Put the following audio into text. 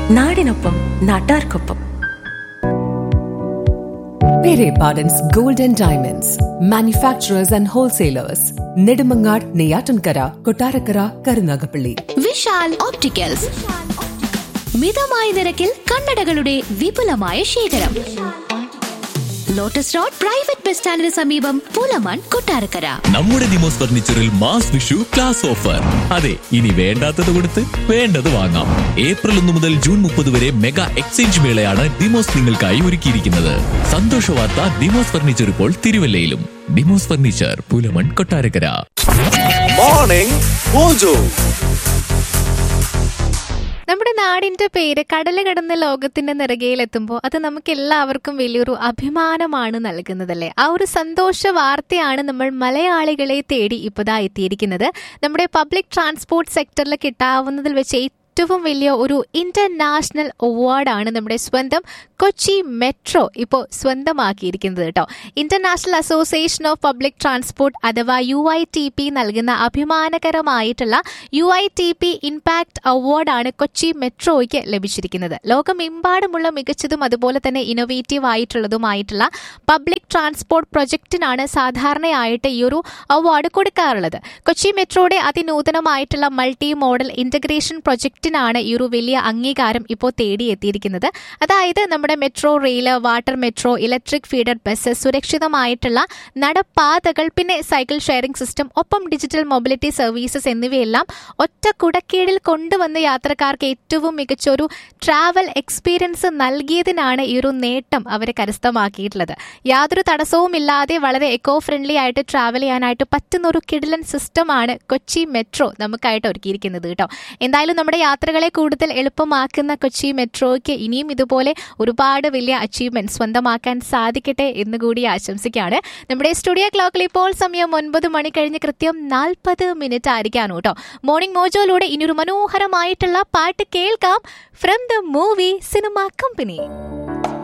നാടിനൊപ്പം നാട്ടാർക്കൊപ്പം Pere Pardon's Gold and Diamonds, manufacturers and wholesalers, Nedumangad, Neyatankara, Kotarakara, Karunagapalli. Vishal opticals മിതമായ നിരക്കിൽ കണ്ണടകളുടെ വിപുലമായ ശേഖരം ലോട്ടസ് റോഡ് പ്രൈവറ്റ് ബസ് സ്റ്റാൻഡിന് സമീപം പൂലമാൻ കൊട്ടാരക്കര നമ്മുടെ ദിമോസ് ഫർണിച്ചറിൽ മാസ് വിഷു ക്ലാസ് ഓഫർ അതെ ഇനി വേണ്ടാത്തത് കൊടുത്ത് വേണ്ടത് വാങ്ങാം ഏപ്രിൽ ഒന്ന് മുതൽ ജൂൺ മുപ്പത് വരെ മെഗാ എക്സ്ചേഞ്ച് മേളയാണ് ദിമോസ് നിങ്ങൾക്കായി ഒരുക്കിയിരിക്കുന്നത് സന്തോഷ വാർത്ത ദിമോസ് ഫർണിച്ചർ ഇപ്പോൾ തിരുവല്ലയിലും ദിമോസ് furniture Pulamon Kottarakkara morning mojo നമ്മുടെ നാടിന്റെ പേര് കടല് കടന്ന് ലോകത്തിന്റെ നിറകയിലെത്തുമ്പോൾ അത് നമുക്ക് എല്ലാവർക്കും വലിയൊരു അഭിമാനമാണ് നൽകുന്നതല്ലേ ആ ഒരു സന്തോഷ വാർത്തയാണ് നമ്മൾ മലയാളികളെ തേടി ഇപ്പതാ എത്തിയിരിക്കുന്നത് നമ്മുടെ പബ്ലിക് ട്രാൻസ്പോർട്ട് സെക്ടറിൽ കിട്ടാവുന്നതിൽ വെച്ച് ഏറ്റവും വലിയ ഒരു ഇന്റർനാഷണൽ അവാർഡാണ് നമ്മുടെ സ്വന്തം കൊച്ചി മെട്രോ ഇപ്പോൾ സ്വന്തമാക്കിയിരിക്കുന്നത് കേട്ടോ international association of public transport അഥവാ യു ഐ ടി പി നൽകുന്ന അഭിമാനകരമായിട്ടുള്ള U I T P impact അവാർഡാണ് കൊച്ചി മെട്രോയ്ക്ക് ലഭിച്ചിരിക്കുന്നത് ലോകമെമ്പാടുമുള്ള മികച്ചതും അതുപോലെ തന്നെ ഇന്നോവേറ്റീവ് ആയിട്ടുള്ളതുമായിട്ടുള്ള പബ്ലിക് ട്രാൻസ്പോർട്ട് പ്രൊജക്ടിനാണ് സാധാരണയായിട്ട് ഈ ഒരു അവാർഡ് കൊടുക്കാറുള്ളത് കൊച്ചി മെട്രോയുടെ അതിനൂതനമായിട്ടുള്ള മൾട്ടി മോഡൽ ഇന്റഗ്രേഷൻ പ്രൊജക്ടിനാണ് ഈ ഒരു വലിയ അംഗീകാരം ഇപ്പോൾ തേടിയെത്തിയിരിക്കുന്നത് അതായത് നമ്മുടെ metro rail water metro electric feeder bus സുരക്ഷിതമായിട്ടുള്ള നടപ്പാതകൾ പിന്നെ സൈക്കിൾ ഷെയറിംഗ് സിസ്റ്റം ഒപ്പം ഡിജിറ്റൽ മൊബിലിറ്റി സർവീസസ് എന്നിവയെല്ലാം ഒറ്റ കുടക്കീഴിൽ കൊണ്ടുവന്ന് യാത്രക്കാർക്ക് ഏറ്റവും മികച്ച ഒരു ട്രാവൽ എക്സ്പീരിയൻസ് നൽകിയതിനാണ് ഈ ഒരു നേട്ടം അവർ കരസ്ഥമാക്കിയിട്ടുള്ളത് യാതൊരു തടസ്സവുമില്ലാതെ വളരെ എക്കോ ഫ്രണ്ട്ലി ആയിട്ട് ട്രാവൽ ചെയ്യാനായിട്ട് പറ്റുന്ന ഒരു കിടിലൻ സിസ്റ്റമാണ് കൊച്ചി മെട്രോ നമുക്കായിട്ട് ഒരുക്കിയിരിക്കുന്നത് കേട്ടോ എന്തായാലും നമ്മുടെ യാത്രകളെ കൂടുതൽ എളുപ്പമാക്കുന്ന കൊച്ചി മെട്രോയ്ക്ക് ഇനിയും ഇതുപോലെ ഒരുപാട് വലിയ അച്ചീവ്മെന്റ് സ്വന്തമാക്കാൻ സാധിക്കട്ടെ എന്ന് കൂടി ആശംസിക്കുകയാണ് നമ്മുടെ സ്റ്റുഡിയോ ക്ലോക്കിൽ ഇപ്പോൾ സമയം ഒൻപത് മണി കഴിഞ്ഞ് കൃത്യം നാൽപ്പത് മിനിറ്റ് ആയിരിക്കാണ് കേട്ടോ മോർണിംഗ് മോജോയിലൂടെ ഇനിയൊരു മനോഹരമായിട്ടുള്ള പാട്ട് കേൾക്കാം from the movie cinema company